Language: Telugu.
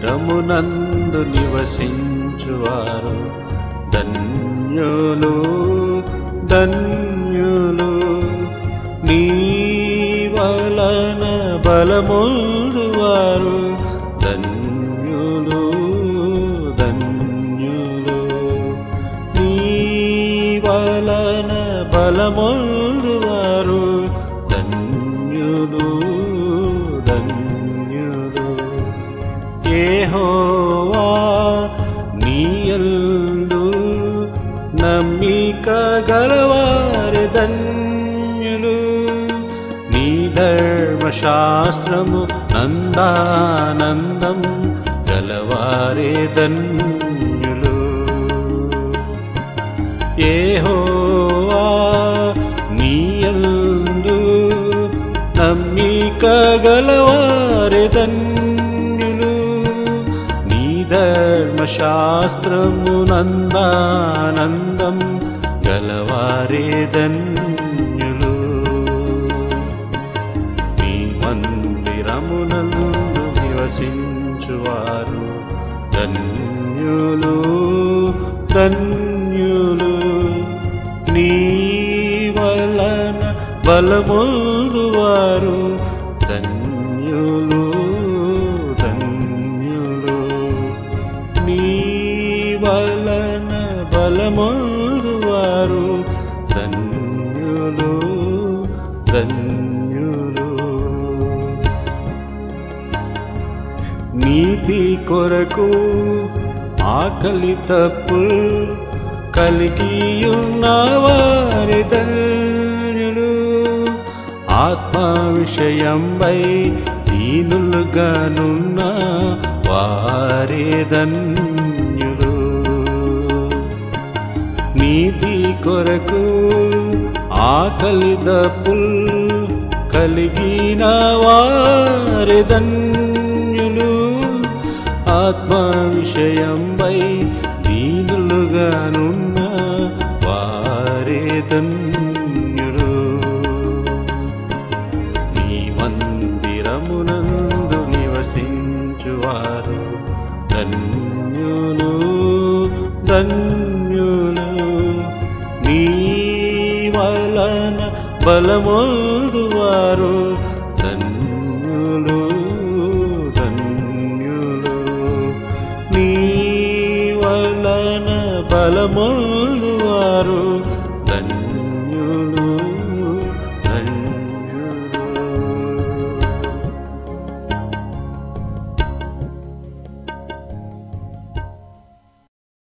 మందిరమునందు నివసించువారు ధన్యులు ధన్యులు నీ వలన బలముడువారు ధన్యులు ధన్యులు నీ వలన బలముడువారు ధన్యులు ధన్యులు ఏహోవా నీయందు నమ్మిక గలవారి ధన్యులు నీ ధర్మశాస్త్రము నందానందం గలవారే ధన్యులు ఏహోవా నీయందు నమ్మిక గలవారి ధన్యులు నీ ధర్మశాస్త్రము నందానందం గలవారే ధన్యులు నీ మందిరమునందు నివసించువారు ధన్యులు ధన్యులు నీ వలన బలముదువారు ధన్యులు ధన్యులు నీ వలన బలముదువారు ధన్యులు ధన్యులు నీతి కొరకు ఆకలి తప్పు కలిగియున్నవారి ధన్యులు ఆత్మ విషయంపై దీనులుగానున్న వారే ధన్యులు నీతి కొరకు ఆకలి దప్పుల్ కలిగిన వారి ధన్యులు ఆత్మ విషయంపై దీనులుగానున్న వారే ధన్యులు నీ మందిరమునందు నివసించువారు ధన్యులు ధన్యులు నీ వలన బలమోడువారు ధన్యులు